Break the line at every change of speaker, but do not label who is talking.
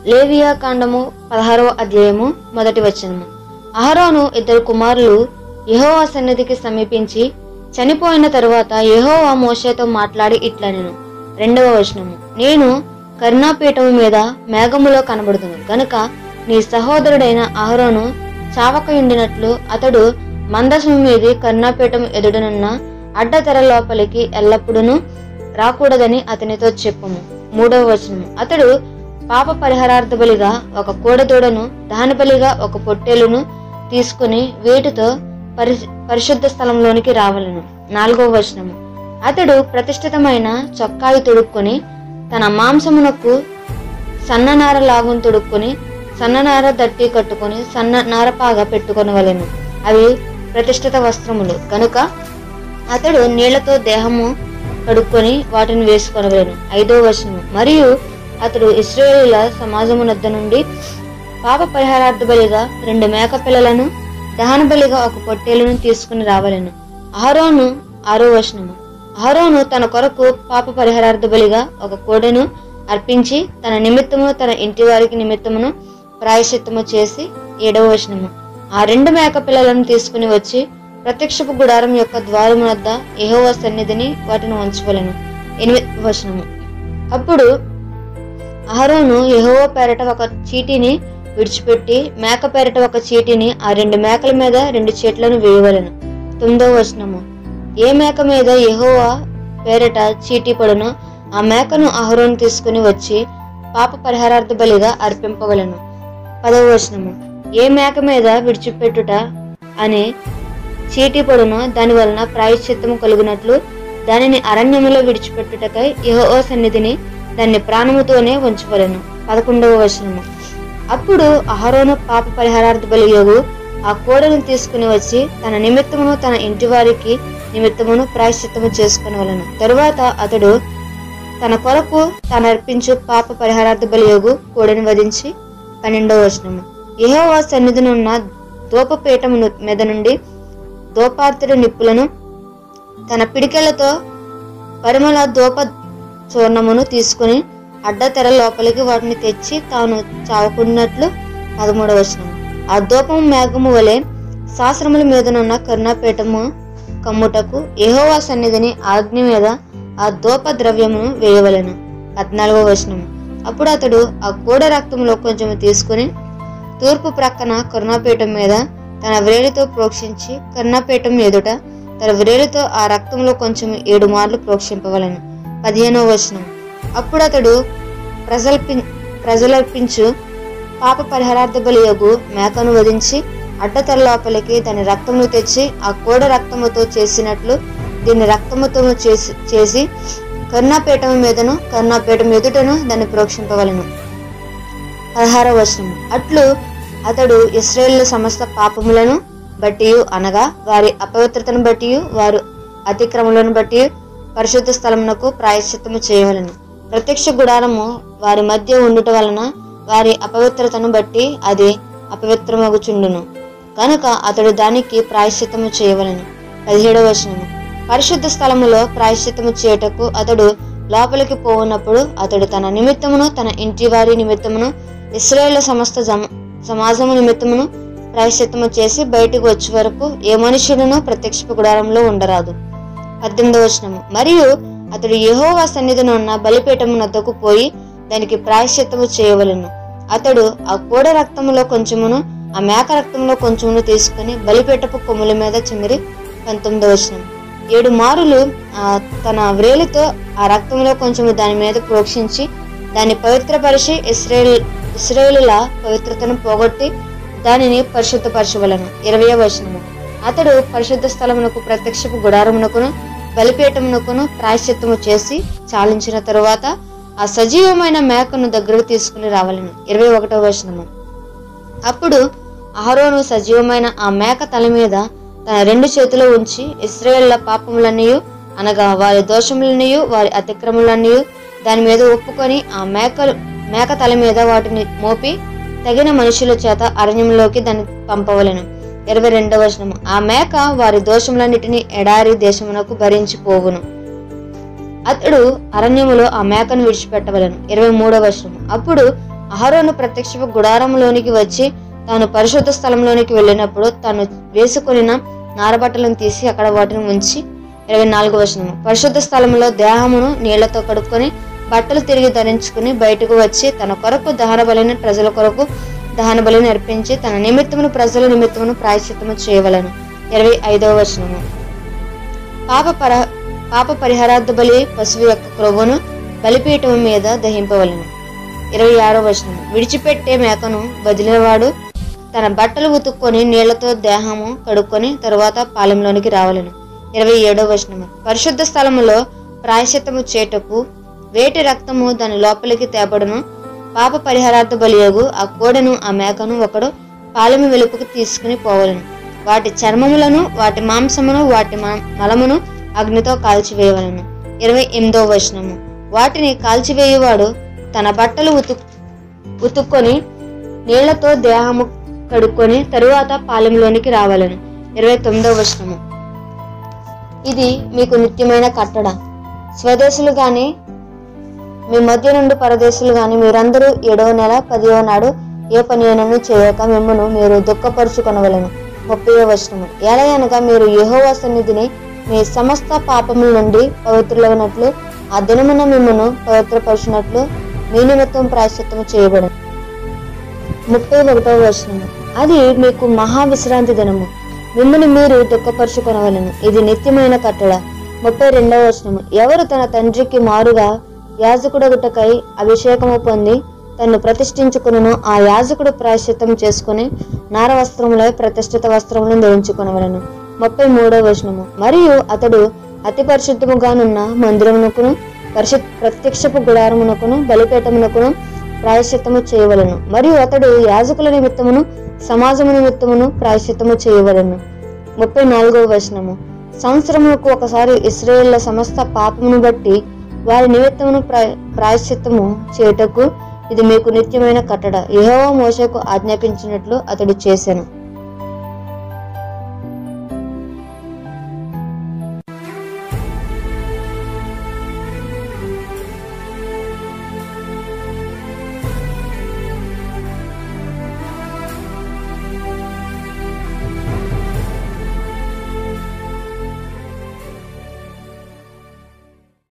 లేవియా కాండము పదహారవ అధ్యాయము మొదటి వచనము అహరోను ఇద్దరు కుమారులు యెహోవా సన్నిధికి సమీపించి చనిపోయిన తరువాత యెహోవా మోషేతో మాట్లాడి ఇట్లా నేను రెండవ వచనము నేను కరుణాపీఠము మీద మేఘములో కనబడుదును గనుక నీ సహోదరుడైన అహరోను చావకయుండినట్లు అతడు మందసము మీది కరుణాపీఠం ఎదుడనున్న అడ్డతెర లోపలికి ఎల్లప్పుడూ రాకూడదని అతనితో చెప్పుము మూడవ వచనము అతడు పాప పరిహారార్థ బలిగా ఒక కోడదూడను దహన బలిగా ఒక పొట్టేలును తీసుకుని వీటితో పరి పరిశుద్ధ స్థలంలోనికి రావలను నాలుగవ వచనము అతడు ప్రతిష్ఠితమైన చొక్కాయి తొడుక్కొని తన మాంసమునకు సన్ననార లాగును తొడుక్కొని సన్ననార దట్టి కట్టుకొని సన్న నారపాగా పెట్టుకొనవలెను అవి ప్రతిష్ఠిత వస్త్రములు కనుక అతడు నీళ్లతో దేహము కడుక్కొని వాటిని వేసుకొనవలెను ఐదో వచనము మరియు అతడు ఇస్రాయేలీల సమాజమునద్ద నుండి పాప పరిహారార్థ బలిగా రెండు మేక పిల్లలను దహన బలిగా ఒక పొట్టేలును తీసుకుని రావలెను అహరోను ఆరో వచనము అహరోను తన కొరకు పాప పరిహారార్థ బలిగా ఒక కోడెను అర్పించి తన నిమిత్తము తన ఇంటి వారికి నిమిత్తమును ప్రాయశ్చిత్తము చేసి ఏడవ వచనము ఆ రెండు మేక పిల్లలను తీసుకుని వచ్చి ప్రత్యక్షపు గుడారం యొక్క ద్వారము వద్ద యెహోవా సన్నిధిని వాటిని ఉంచవలెను ఎనిమిది వచనము అప్పుడు అహరోను యెహోవా పేరట ఒక చీటిని విడిచిపెట్టి మేక పేరట ఒక చీటిని ఆ రెండు మేకల మీద రెండు చీట్లను వేయవలెను తొమ్మిదవ వచనము ఏ మేక మీద యెహోవా పేరట చీటీ పడునో ఆ మేకను అహరోను తీసుకుని వచ్చి పాప పరిహారార్థ బలిగా అర్పింపవలెను పదవ వచనము ఏ మేక మీద విడిచిపెట్టుట అనే చీటీ పడునో దాని వలన ప్రాయశ్చిత్తము కలుగునట్లు దానిని అరణ్యములో విడిచిపెట్టుటకై యెహోవా సన్నిధిని దాన్ని ప్రాణముతోనే ఉంచవలెను పదకొండవ వచనము అప్పుడు అహరోను పాప పరిహారార్థ బలియోగు ఆ కోడను తీసుకుని వచ్చి తన నిమిత్తమును తన ఇంటి వారికి నిమిత్తమును ప్రాయశ్చిత్తము చేసుకునవలను తరువాత అతడు తన కొరకు తాను అర్పించు పాప పరిహారార్థ బలియోగు కోడను వధించి పన్నెండవ వచనము యెహోవా సన్నిధినున్న దూపపీఠము మీద నుండి దూపార్తుడి నిప్పులను తన పిడికెలతో పరిమళ దూప చూర్ణమును తీసుకుని అడ్డతెర లోపలికి వాటిని తెచ్చి తాను చావకున్నట్లు పదమూడవ వచనం ఆ దూపము మేఘము వలె శాస్త్రముల మీదనున్న కరుణాపీఠము కమ్ముటకు యెహోవా సన్నిధిని ఆజ్ఞ మీద ఆ దూప ద్రవ్యమును వేయవలెను పద్నాలుగవ వచనం అప్పుడు అతడు ఆ కోడ రక్తంలో కొంచెము తీసుకుని తూర్పు ప్రక్కన కరుణాపీఠం మీద తన వ్రేలితో ప్రోక్షించి కరుణాపీఠం ఎదుట తన వ్రేలితో ఆ రక్తంలో కొంచెం ఏడు మార్లు ప్రోక్షింపవలను పదిహేనవ వచనం అప్పుడు అతడు ప్రజల్పి ప్రజలర్పించు పాప పరిహారార్థ బలియగు మేకను వధించి అడ్డతెర లోపలికి దాని రక్తమును తెచ్చి ఆ కోడ రక్తముతో చేసినట్లు దీన్ని రక్తముతో చేసి చేసి కరుణాపీఠం మీదను కరుణాపీఠం ఎదుటను దాన్ని ప్రోక్షింపవలను పదహారవ వచనం అట్లు అతడు ఇస్రాయేల్ సమస్త పాపములను బట్టి అనగా వారి అపవిత్రతను బట్టి వారు అతిక్రమలను బట్టి పరిశుద్ధ స్థలమునకు ప్రాయశ్చిత్తము చేయవలను ప్రత్యక్ష గుడారము వారి మధ్య ఉండుట వలన వారి అపవిత్రతను బట్టి అది అపవిత్రమగుచుండును కనుక అతడు దానికి ప్రాయశ్చిత్తము చేయవలను పదిహేడవ వచనము పరిశుద్ధ స్థలములో ప్రాయశ్చిత్తము చేయుటకు అతడు లోపలికి పోవున్నప్పుడు అతడు తన నిమిత్తమును తన ఇంటి వారి నిమిత్తమును ఇస్రాయేల్ సమస్త జమ- సమాజము నిమిత్తమును ప్రాయశ్చిత్తము చేసి బయటకు వచ్చే వరకు ఏ మనుషుడును ప్రత్యక్ష గుడారంలో ఉండరాదు పద్దెనిమిదవ వచనము మరియు అతడు యెహోవా సన్నిధిని ఉన్న బలిపీఠము నద్దకు పోయి దానికి ప్రాయశ్చిత్తము చేయవలెను అతడు ఆ కోడ రక్తములో కొంచెమును ఆ మేక రక్తంలో కొంచెమును తీసుకుని బలిపీఠపు కొమ్ముల మీద చిమిరి పంతొమ్మిదవ వచనం ఏడు మారులు ఆ, తన వ్రేలితో ఆ రక్తంలో కొంచెము దాని మీద ప్రోక్షించి దాన్ని పవిత్రపరిచి ఇస్రాయేల్ ఇస్రాయేలుల పవిత్రతను పోగొట్టి దానిని పరిశుద్ధపరచవలను ఇరవై వచనము అతడు పరిశుద్ధ స్థలమునకు ప్రత్యక్షపు గుడారమునకును బలిపీఠమునకును ప్రాయశ్చిత్తము చేసి చాలించిన తరువాత ఆ సజీవమైన మేకను దగ్గరకు తీసుకుని రావాలను ఇరవై ఒకటవ వచనము అప్పుడు అహరోను సజీవమైన ఆ మేక తల మీద తన రెండు చేతులు ఉంచి ఇస్రాయేళ్ల పాపములన్నీ అనగా వారి దోషములన్నీ వారి అతిక్రమలన్నీ దాని మీద ఒప్పుకొని ఆ మేక మేక తల మీద వాటిని మోపి తగిన మనుషుల చేత అరణ్యంలోకి దాన్ని పంపవలెను ఇరవై రెండవ వచనము ఆ మేక వారి దోషములన్నిటినీ ఎడారి దేశమునకు భరించి పోవును అతడు అరణ్యములో ఆ మేకను విడిచిపెట్టవలను ఇరవై మూడవ వచనము అప్పుడు అహరోను ప్రత్యక్ష గుడారంలోనికి వచ్చి తాను పరిశుద్ధ స్థలంలోనికి వెళ్ళినప్పుడు తాను వేసుకొనిన నారబట్టలను తీసి అక్కడ వాటిని ఉంచి ఇరవై నాలుగు వచనము పరిశుద్ధ స్థలంలో దేహమును నీళ్లతో కడుక్కొని బట్టలు తిరిగి ధరించుకుని బయటకు వచ్చి తన కొరకు దహన బలిని ప్రజల కొరకు దహన బలిని అర్పించి తన నిమిత్తమును ప్రజల నిమిత్తమును ప్రాయశ్చిత్తము చేయవలను ఇరవై ఐదవ వచనము పాప పర పాప పరిహారార్థ బలి పశువు యొక్క క్రొవ్వును బలిపీఠం మీద దహింపవలను ఇరవై ఆరో వచనం విడిచిపెట్టే మేకను వదిలేవాడు తన బట్టలు ఉతుక్కొని నీళ్లతో దేహము కడుక్కొని తరువాత పాలెంలోనికి రావలను ఇరవై ఏడో వచనము పరిశుద్ధ స్థలములో ప్రాయశ్చిత్తము చేటకు వేటి రక్తము దాని లోపలికి తేపడును పాప పరిహారార్థ బలియగు ఆ కోడెను ఆ మేకను ఒకడు పాలెము వెలుపుకు తీసుకుని పోవలను వాటి చర్మములను వాటి మాంసమును వాటి మా- మలమును అగ్నితో కాల్చివేయవలను ఇరవై ఎనిమిదో వచనము వాటిని కాల్చివేయువాడు తన బట్టలు ఉతు ఉతుక్కొని నీళ్లతో దేహము కడుక్కొని తరువాత పాలెంలోనికి రావాలను ఇరవై తొమ్మిదవ వచనము ఇది మీకు నిత్యమైన కట్టడ స్వదేశులు గాని మీ మధ్య నుండి పరదేశులు గాని మీరందరూ ఏడవ నెల పదివ నాడు ఏ పని అయినను చేయక మిమ్మను మీరు దుఃఖపరుచుకొనవలను ముప్పై వచనము ఎలయనగా మీరు యెహోవా సన్నిధిని మీ సమస్త పాపముల నుండి పవిత్రులైనట్లు ఆ దినమున మిమ్మను పవిత్రపరిచినట్లు మీ నిమిత్తం ప్రాయశ్చిత్తము చేయబడి ముప్పై ఒకటవ వచనము అది మీకు మహా విశ్రాంతి దినము మిమ్మల్ని మీరు దుఃఖపరుచుకొనవలను ఇది నిత్యమైన కట్టడ ముప్పై రెండవ వచనము ఎవరు తన తండ్రికి మారుగా యాజకుడగుటకై అభిషేకము పొంది తన్ను ప్రతిష్ఠించుకును ఆ యాజకుడు ప్రాయశ్చిత్తం చేసుకుని నార వస్త్రములై ప్రతిష్ఠిత వస్త్రములను ధరించుకొనవలను ముప్పై మూడవ వచనము మరియు అతడు అతి పరిశుద్ధముగానున్న మందిరమునకును పరిశుద్ధ ప్రత్యక్షపు గుడారమునకును బలిపీఠమునకును ప్రాయశ్చిత్తము చేయవలను మరియు అతడు యాజకుల నిమిత్తమును సమాజము నిమిత్తమును ప్రాయశ్చిత్తము చేయవలను ముప్పై నాలుగవ వచనము సంవత్సరములకు ఒకసారి ఇస్రాయేళ్ల సమస్త పాపమును బట్టి వారి నిమిత్తమును ప్రాయ ప్రాయశ్చిత్తము చేయుటకు ఇది మీకు నిత్యమైన కట్టడ యెహోవా మోషకు ఆజ్ఞాపించినట్లు అతడు చేశాను